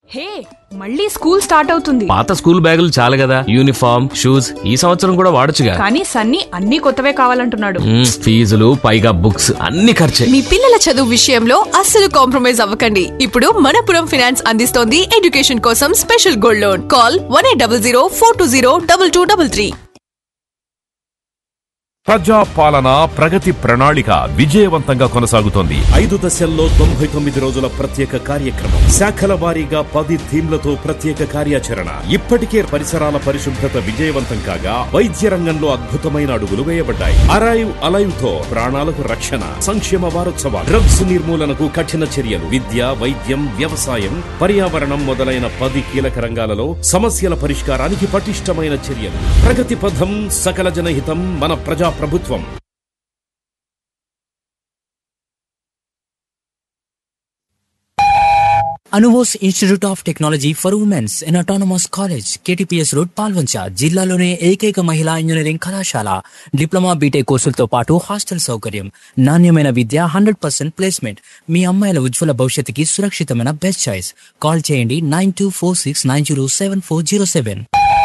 హే మళ్ళీ school start అవుతుంది పాత స్కూల్ బ్యాగులు చాలు కదా యూనిఫామ్ షూస్ ఈ సంవత్సరం కూడా వాడొచ్చుగా కానీ సన్నీ అన్ని కొత్తవే కావాలంటున్నాడు మ్మ్, ఫీజులు పైగా బుక్స్ అన్ని ఖర్చే మీ పిల్లల చదువు విషయంలో అస్సలు కాంప్రమైజ్ అవ్వకండి ఇప్పుడు మనపురం ఫైనాన్స్ అందిస్తోంది ఎడ్యుకేషన్ కోసం special gold loan call one eight double zero four two zero double two double three ప్రజా పాలన ప్రగతి ప్రణాళిక విజయవంతంగా కొనసాగుతోంది ఐదు దశల్లో తొంభై తొమ్మిది రోజుల ప్రత్యేక కార్యక్రమం శాఖల వారీగా పది థీమ్లతో ప్రత్యేక కార్యాచరణ ఇప్పటికే పరిసరాల పరిశుభ్రత విజయవంతం కాగా వైద్య రంగంలో అద్భుతమైన అడుగులు వేయబడ్డాయి అరైవ్ అలైవ్ తో ప్రాణాలకు రక్షణ సంక్షేమ వారోత్సవాలు డ్రగ్స్ నిర్మూలనకు కఠిన చర్యలు విద్య వైద్యం వ్యవసాయం పర్యావరణం మొదలైన పది కీలక రంగాలలో సమస్యల పరిష్కారానికి పటిష్టమైన చర్యలు ప్రగతి పథం సకల జనహితం మన ప్రజా ప్రభుత్వం అనువోస్ institute of technology for womens in autonomous college KTPS road Palvancha జిల్లాలోనే ఏకైక మహిళా ఇంజనీరింగ్ కళాశాల డిప్లొమా బీటెక్ కోర్సులతో పాటు హాస్టల్ సౌకర్యం నాణ్యమైన విద్య హండ్రెడ్ పర్సెంట్ ప్లేస్మెంట్ మీ అమ్మాయిల ఉజ్వల భవిష్యత్తుకి సురక్షితమైన బెస్ట్ చాయిస్ కాల్ చేయండి nine two four six nine zero seven four zero seven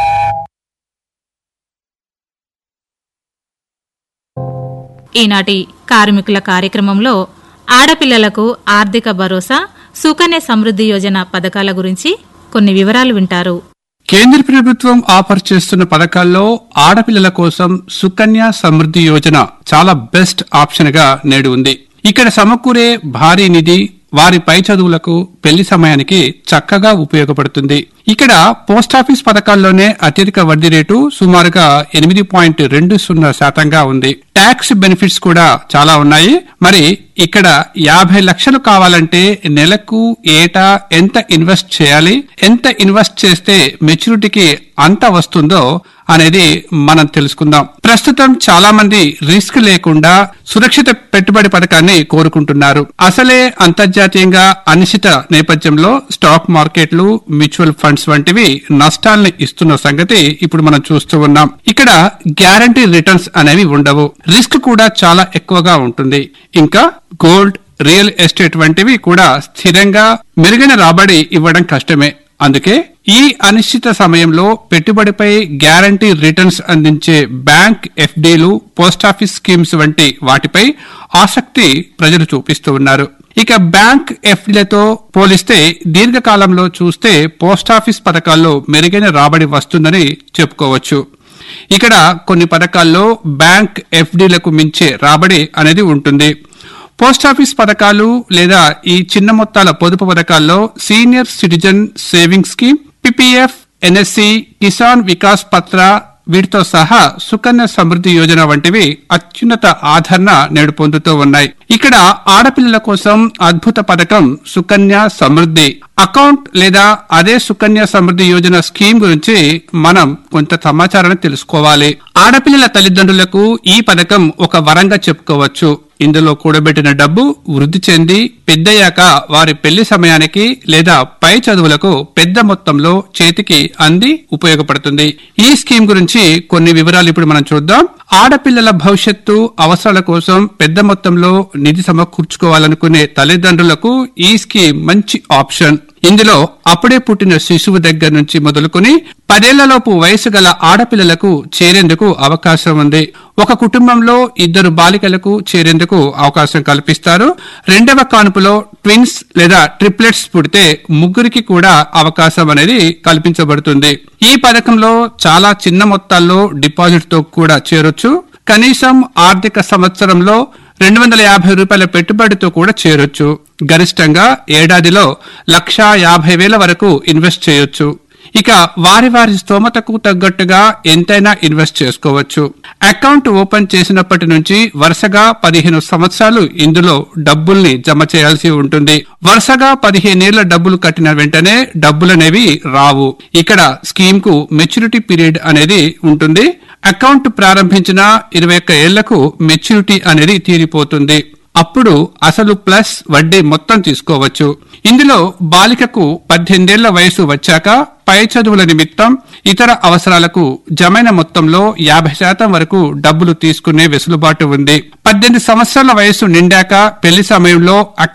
ఈనాటి కార్మికుల కార్యక్రమంలో ఆడపిల్లలకు ఆర్థిక భరోసా సుకన్య సమృద్ధి యోజన పథకాల గురించి కొన్ని వివరాలు వింటారు కేంద్ర ప్రభుత్వం ఆఫర్ చేస్తున్న పథకాల్లో ఆడపిల్లల కోసం సుకన్య సమృద్ధి యోజన చాలా బెస్ట్ ఆప్షన్ గా నేడు ఉంది ఇక్కడ సమకూరే భారీ నిధి వారి పై చదువులకు పెళ్లి సమయానికి చక్కగా ఉపయోగపడుతుంది ఇక్కడ పోస్టాఫీస్ పథకాల్లోనే అత్యధిక వడ్డీ రేటు సుమారుగా ఎనిమిది పాయింట్ రెండు సున్నా శాతంగా ఉంది ట్యాక్స్ బెనిఫిట్స్ కూడా చాలా ఉన్నాయి మరి ఇక్కడ యాభై లక్షలు కావాలంటే నెలకు ఏటా ఎంత ఇన్వెస్ట్ చేయాలి ఎంత ఇన్వెస్ట్ చేస్తే మెచ్యూరిటీకి అంత వస్తుందో అనేది మనం తెలుసుకుందాం ప్రస్తుతం చాలా మంది రిస్క్ లేకుండా సురక్షిత పెట్టుబడి పథకాన్ని కోరుకుంటున్నారు అసలే అంతర్జాతీయంగా అనిశ్చిత నేపథ్యంలో స్టాక్ మార్కెట్లు మ్యూచువల్ ఫండ్స్ వంటివి నష్టాల్ని ఇస్తున్న సంగతి ఇప్పుడు మనం చూస్తూ ఉన్నాం ఇక్కడ గ్యారంటీ రిటర్న్స్ అనేవి ఉండవు రిస్క్ కూడా చాలా ఎక్కువగా ఉంటుంది ఇంకా గోల్డ్ రియల్ ఎస్టేట్ వంటివి కూడా స్థిరంగా మెరుగైన రాబడి ఇవ్వడం కష్టమే అందుకే ఈ అనిశ్చిత సమయంలో పెట్టుబడిపై గ్యారంటీ రిటర్న్స్ అందించే బ్యాంక్ ఎఫ్డీలు పోస్టాఫీస్ స్కీమ్స్ వంటి వాటిపై ఆసక్తి ప్రజలు చూపిస్తూ ఉన్నారు ఇక బ్యాంక్ ఎఫ్డీలతో పోలిస్తే దీర్ఘకాలంలో చూస్తే పోస్టాఫీస్ పథకాల్లో మెరుగైన రాబడి వస్తుందని చెప్పుకోవచ్చు ఇక్కడ కొన్ని పథకాల్లో బ్యాంక్ ఎఫ్డీలకు మించే రాబడి అనేది ఉంటుంది పోస్టాఫీస్ పథకాలు లేదా ఈ చిన్న మొత్తాల పొదుపు పథకాల్లో senior citizen saving scheme PPF NSC Kisan Vikas Patra వీటితో సహా సుకన్య సమృద్ధి యోజన వంటివి అత్యున్నత ఆదరణ నేడు పొందుతూ ఉన్నాయి ఇక్కడ ఆడపిల్లల కోసం అద్భుత పథకం సుకన్య సమృద్ధి అకౌంట్ లేదా అదే సుకన్య సమృద్ధి యోజన స్కీమ్ గురించి మనం కొంత సమాచారాన్ని తెలుసుకోవాలి ఆడపిల్లల తల్లిదండ్రులకు ఈ పథకం ఒక వరంగా చెప్పుకోవచ్చు ఇందులో కూడబెట్టిన డబ్బు వృద్ధి చెంది పెద్దయ్యాక వారి పెళ్లి సమయానికి లేదా పై చదువులకు పెద్ద మొత్తంలో చేతికి అంది ఉపయోగపడుతుంది ఈ స్కీమ్ గురించి కొన్ని వివరాలు ఇప్పుడు మనం చూద్దాం ఆడపిల్లల భవిష్యత్తు అవసరాల కోసం పెద్ద మొత్తంలో నిధి సమకూర్చుకోవాలనుకునే తల్లిదండ్రులకు ఈ స్కీమ్ మంచి ఆప్షన్ ఇందులో అప్పుడే పుట్టిన శిశువు దగ్గర నుంచి మొదలుకొని పదేళ్లలోపు వయసు గల ఆడపిల్లలకు చేరేందుకు అవకాశం ఉంది ఒక కుటుంబంలో ఇద్దరు బాలికలకు చేరేందుకు అవకాశం కల్పిస్తారు రెండవ కానుపులో ట్విన్స్ లేదా ట్రిప్లెట్స్ పుడితే ముగ్గురికి కూడా అవకాశం అనేది కల్పించబడుతుంది ఈ పథకంలో చాలా చిన్న మొత్తాల్లో డిపాజిట్ తో కూడా చేరొచ్చు కనీసం ఆర్థిక సంవత్సరంలో రెండు వందల యాభై రూపాయల పెట్టుబడితో కూడా చేరొచ్చు గరిష్టంగా ఏడాదిలో లక్షా యాభై వేల వరకు ఇన్వెస్ట్ చేయొచ్చు ఇక వారి వారి స్తోమతకు తగ్గట్టుగా ఎంతైనా ఇన్వెస్ట్ చేసుకోవచ్చు అకౌంట్ ఓపెన్ చేసినప్పటి నుంచి వరుసగా పదిహేను సంవత్సరాలు ఇందులో డబ్బుల్ని జమ చేయాల్సి ఉంటుంది వరుసగా పదిహేనేళ్ల డబ్బులు కట్టిన వెంటనే డబ్బులనేవి రావు ఇక్కడ స్కీమ్ కు మెచ్యూరిటీ పీరియడ్ అనేది ఉంటుంది అకౌంట్ ప్రారంభించిన ఇరవై ఒక్క ఏళ్లకు మెచ్యూరిటీ అనేది తీరిపోతుంది అప్పుడు అసలు ప్లస్ వడ్డీ మొత్తం తీసుకోవచ్చు ఇందులో బాలికకు పద్దెనిమిదేళ్ల వయసు వచ్చాక పై చదువుల నిమిత్తం ఇతర అవసరాలకు జమైన మొత్తంలో యాభై శాతం వరకు డబ్బులు తీసుకునే వెసులుబాటు ఉంది పద్దెనిమిది సంవత్సరాల వయసు నిండాక పెళ్లి సమయంలో